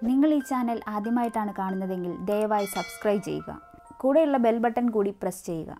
നിങ്ങൾ ഈ ചാനൽ ആദ്യമായിട്ടാണ് കാണുന്നതെങ്കിൽ ദയവായി സബ്സ്ക്രൈബ് ചെയ്യുക കൂടെയുള്ള ബെൽ ബട്ടൺ കൂടി പ്രസ് ചെയ്യുക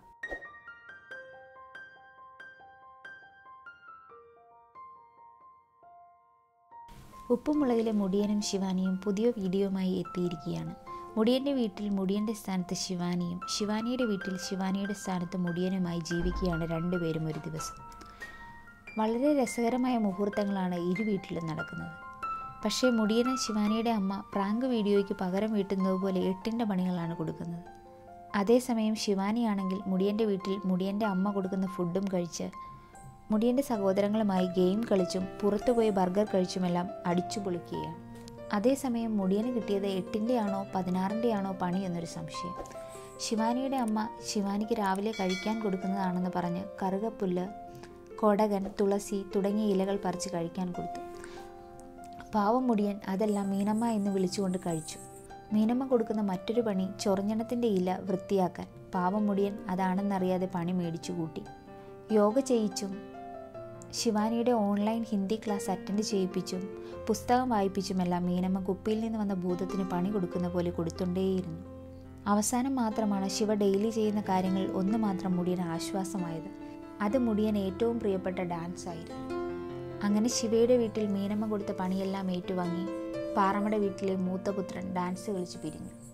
ഉപ്പുമുളകിലെ മുടിയനും ശിവാനിയും പുതിയ വീഡിയോയുമായി എത്തിയിരിക്കുകയാണ് മുടിയൻ്റെ വീട്ടിൽ മുടിയൻ്റെ സ്ഥാനത്ത് ശിവാനിയും ശിവാനിയുടെ വീട്ടിൽ ശിവാനിയുടെ സ്ഥാനത്ത് മുടിയനുമായി ജീവിക്കുകയാണ് രണ്ടുപേരും ഒരു ദിവസം വളരെ രസകരമായ മുഹൂർത്തങ്ങളാണ് ഇരു വീട്ടിലും നടക്കുന്നത് പക്ഷേ മുടിയന് ശിവാനിയുടെ അമ്മ പ്രാങ്ക് വീഡിയോയ്ക്ക് പകരം വീട്ടുന്നത് പോലെ എട്ടിൻ്റെ പണികളാണ് കൊടുക്കുന്നത് അതേസമയം ശിവാനിയാണെങ്കിൽ മുടിയൻ്റെ വീട്ടിൽ മുടിയൻ്റെ അമ്മ കൊടുക്കുന്ന ഫുഡും കഴിച്ച് മുടിയൻ്റെ സഹോദരങ്ങളുമായി ഗെയിം കളിച്ചും പുറത്തുപോയി ബർഗർ കഴിച്ചുമെല്ലാം അടിച്ചു പൊളിക്കുകയാണ് അതേസമയം മുടിയന് കിട്ടിയത് എട്ടിൻ്റെ ആണോ പതിനാറിൻ്റെ ആണോ പണി എന്നൊരു സംശയം ശിവാനിയുടെ അമ്മ ശിവാനിക്ക് രാവിലെ കഴിക്കാൻ കൊടുക്കുന്നതാണെന്ന് പറഞ്ഞ് കറുകപ്പുല്ല് കൊടകൻ തുളസി തുടങ്ങിയ ഇലകൾ പറിച്ച് കഴിക്കാൻ കൊടുത്തു പാവം മുടിയൻ അതെല്ലാം മീനമ്മ എന്ന് വിളിച്ചുകൊണ്ട് കഴിച്ചു മീനമ്മ കൊടുക്കുന്ന മറ്റൊരു പണി ചൊറഞ്ഞണത്തിൻ്റെ ഇല വൃത്തിയാക്കാൻ പാവം മുടിയൻ അതാണെന്നറിയാതെ പണി മേടിച്ചു കൂട്ടി യോഗ ചെയ്യിച്ചും ശിവാനിയുടെ ഓൺലൈൻ ഹിന്ദി ക്ലാസ് അറ്റൻഡ് ചെയ്യിപ്പിച്ചും പുസ്തകം വായിപ്പിച്ചുമെല്ലാം മീനമ്മ കുപ്പിയിൽ നിന്ന് വന്ന ഭൂതത്തിന് പണി കൊടുക്കുന്ന പോലെ കൊടുത്തുകൊണ്ടേയിരുന്നു അവസാനം മാത്രമാണ് ശിവ ഡെയിലി ചെയ്യുന്ന കാര്യങ്ങൾ ഒന്ന് മാത്രം മുടിയൻ ആശ്വാസമായത് അത് മുടിയൻ ഏറ്റവും പ്രിയപ്പെട്ട ഡാൻസ് ആയിരുന്നു അങ്ങനെ ശിവയുടെ വീട്ടിൽ മീനമ്മ കൊടുത്ത പണിയെല്ലാം ഏറ്റുവാങ്ങി പാറമ്മയുടെ വീട്ടിലെ മൂത്തപുത്രൻ ഡാൻസ് കളിച്ച് പിരിഞ്ഞു